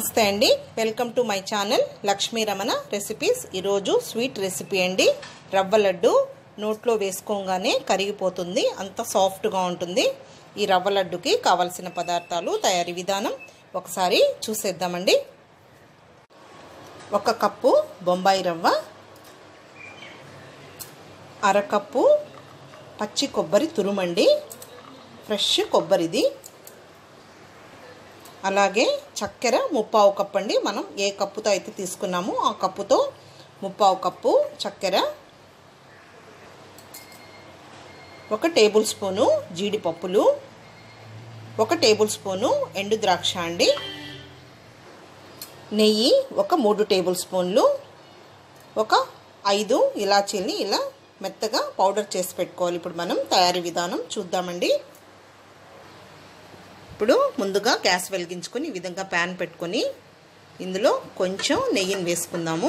నమస్తే అండి welcome to my channel Lakshmi Ramana recipes ఈరోజు స్వీట్ రెసిపీ అండి రవ్వ లడ్డు నోట్లో వేసుకోగానే కరిగిపోతుంది అంత సాఫ్ట్గా ఉంటుంది ఈ రవ్వ లడ్డుకి కావలసిన పదార్థాలు తయారీ విధానం ఒకసారి చూసేద్దామండి ఒక కప్పు బొంబాయి రవ్వ అరకప్పు పచ్చి కొబ్బరి తురుమండి ఫ్రెష్ కొబ్బరిది అలాగే చక్కెర ముప్పావు కప్పు అండి మనం ఏ కప్పుతో అయితే తీసుకున్నామో ఆ కప్పుతో ముప్పావు కప్పు చక్కెర ఒక టేబుల్ స్పూను జీడిపప్పులు ఒక టేబుల్ స్పూను ఎండు ద్రాక్ష అండి నెయ్యి ఒక మూడు టేబుల్ స్పూన్లు ఒక ఐదు ఇలాచీల్ని ఇలా మెత్తగా పౌడర్ చేసి పెట్టుకోవాలి ఇప్పుడు మనం తయారీ విధానం చూద్దామండి ఇప్పుడు ముందుగా గ్యాస్ వెలిగించుకొని ఈ విధంగా ప్యాన్ పెట్టుకొని ఇందులో కొంచెం నెయ్యిని వేసుకుందాము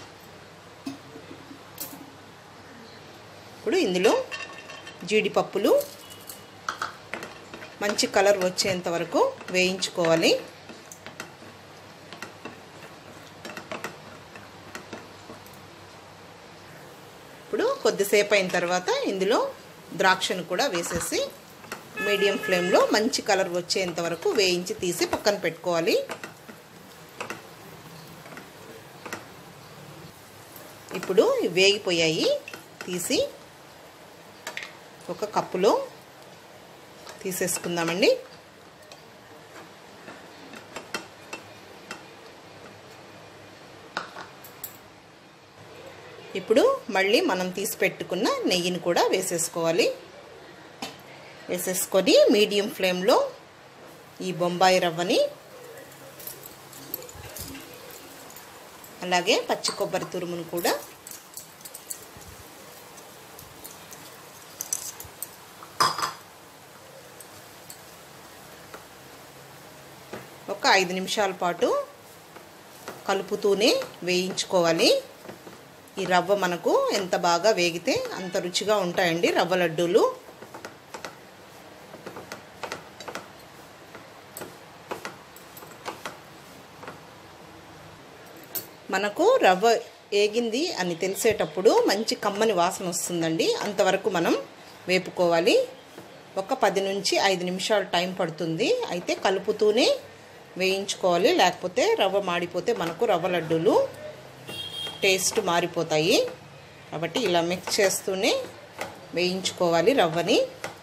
ఇప్పుడు ఇందులో జీడిపప్పులు మంచి కలర్ వచ్చేంత వరకు వేయించుకోవాలి ఇప్పుడు కొద్దిసేపు అయిన తర్వాత ఇందులో ద్రాక్షను కూడా వేసేసి మీడియం ఫ్లేమ్లో మంచి కలర్ వచ్చేంత వరకు వేయించి తీసి పక్కన పెట్టుకోవాలి ఇప్పుడు వేగిపోయాయి తీసి ఒక కప్పులో తీసేసుకుందామండి ఇప్పుడు మళ్ళీ మనం తీసి పెట్టుకున్న నెయ్యిని కూడా వేసేసుకోవాలి వేసేసుకొని మీడియం ఫ్లేమ్లో ఈ బొంబాయి రవ్వని అలాగే పచ్చి కొబ్బరి తురుమును కూడా ఒక ఐదు నిమిషాల పాటు కలుపుతూనే వేయించుకోవాలి ఈ రవ్వ మనకు ఎంత బాగా వేగితే అంత రుచిగా ఉంటాయండి రవ్వ లడ్డూలు మనకు రవ్వ ఏగింది అని తెలిసేటప్పుడు మంచి కమ్మని వాసన వస్తుందండి అంతవరకు మనం వేపుకోవాలి ఒక పది నుంచి ఐదు నిమిషాలు టైం పడుతుంది అయితే కలుపుతూనే వేయించుకోవాలి లేకపోతే రవ్వ మాడిపోతే మనకు రవ్వ లడ్డూలు టేస్ట్ మారిపోతాయి కాబట్టి ఇలా మిక్స్ చేస్తూనే వేయించుకోవాలి రవ్వని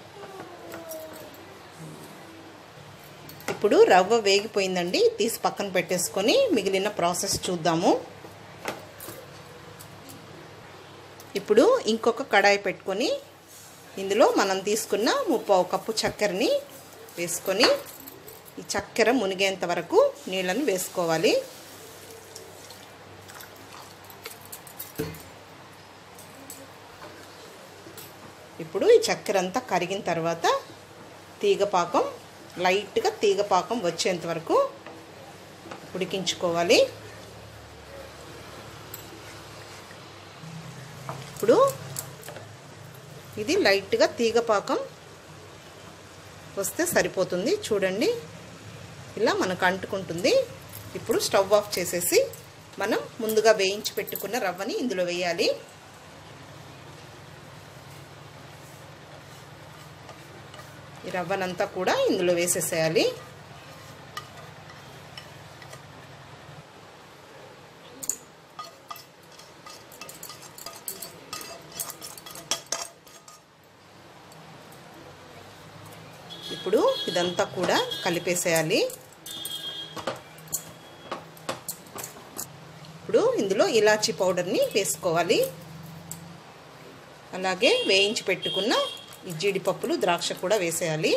ఇప్పుడు రవ్వ వేగిపోయిందండి తీసి పక్కన పెట్టేసుకొని మిగిలిన ప్రాసెస్ చూద్దాము ఇప్పుడు ఇంకొక కడాయి పెట్టుకొని ఇందులో మనం తీసుకున్న ముప్పావు కప్పు చక్కెరని వేసుకొని ఈ చక్కెర మునిగేంత వరకు నీళ్ళని వేసుకోవాలి ఇప్పుడు ఈ చక్కెర అంతా కరిగిన తర్వాత తీగపాకం లైట్గా తీగపాకం వచ్చేంత వరకు ఉడికించుకోవాలి ఇప్పుడు ఇది లైట్గా తీగపాకం వస్తే సరిపోతుంది చూడండి ఇలా మనకు అంటుకుంటుంది ఇప్పుడు స్టవ్ ఆఫ్ చేసేసి మనం ముందుగా వేయించి పెట్టుకున్న రవ్వని ఇందులో వేయాలి ఈ రవ్వనంతా కూడా ఇందులో వేసేసేయాలి ఇప్పుడు ఇదంతా కూడా కలిపేసేయాలి ఇప్పుడు ఇందులో ఇలాచీ పౌడర్ని వేసుకోవాలి అలాగే వేయించి పెట్టుకున్న ఈ జీడిపప్పులు ద్రాక్ష కూడా వేసేయాలి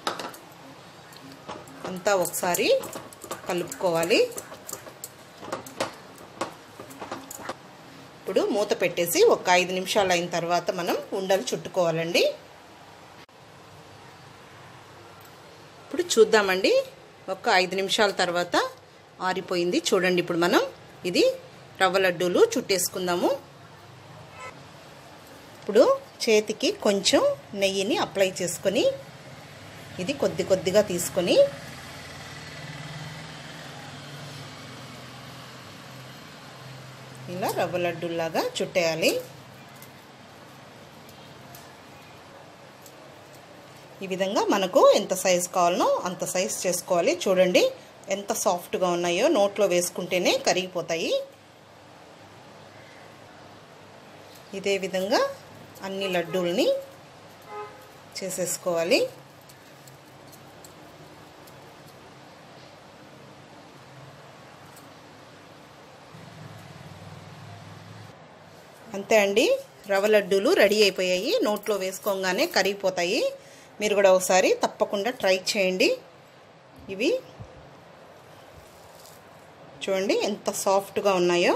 అంతా ఒకసారి కలుపుకోవాలి ఇప్పుడు మూత పెట్టేసి ఒక ఐదు నిమిషాలు అయిన తర్వాత మనం ఉండలు చుట్టుకోవాలండి ఇప్పుడు చూద్దామండి ఒక ఐదు నిమిషాల తర్వాత ఆరిపోయింది చూడండి ఇప్పుడు మనం ఇది రవ్వ లడ్డూలు చుట్టేసుకుందాము ఇప్పుడు చేతికి కొంచెం నెయ్యిని అప్లై చేసుకొని ఇది కొద్ది కొద్దిగా తీసుకొని రవ్వ లడ్డూలాగా చుట్టేయాలి ఈ విధంగా మనకు ఎంత సైజ్ కావాలనో అంత సైజ్ చేసుకోవాలి చూడండి ఎంత సాఫ్ట్గా ఉన్నాయో నోట్లో వేసుకుంటేనే కరిగిపోతాయి ఇదే విధంగా అన్ని లడ్డూల్ని చేసేసుకోవాలి అంతే అండి రవ్వ లడ్డూలు రెడీ అయిపోయాయి నోట్లో వేసుకోగానే కరిగిపోతాయి మీరు కూడా ఒకసారి తప్పకుండా ట్రై చేయండి ఇవి చూడండి ఎంత సాఫ్ట్గా ఉన్నాయో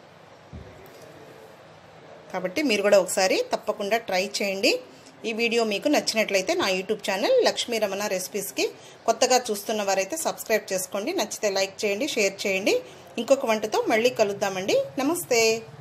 కాబట్టి మీరు కూడా ఒకసారి తప్పకుండా ట్రై చేయండి ఈ వీడియో మీకు నచ్చినట్లయితే నా యూట్యూబ్ ఛానల్ లక్ష్మీ రమణ రెసిపీస్కి కొత్తగా చూస్తున్న వారైతే సబ్స్క్రైబ్ చేసుకోండి నచ్చితే లైక్ చేయండి షేర్ చేయండి ఇంకొక వంటతో మళ్ళీ కలుద్దామండి నమస్తే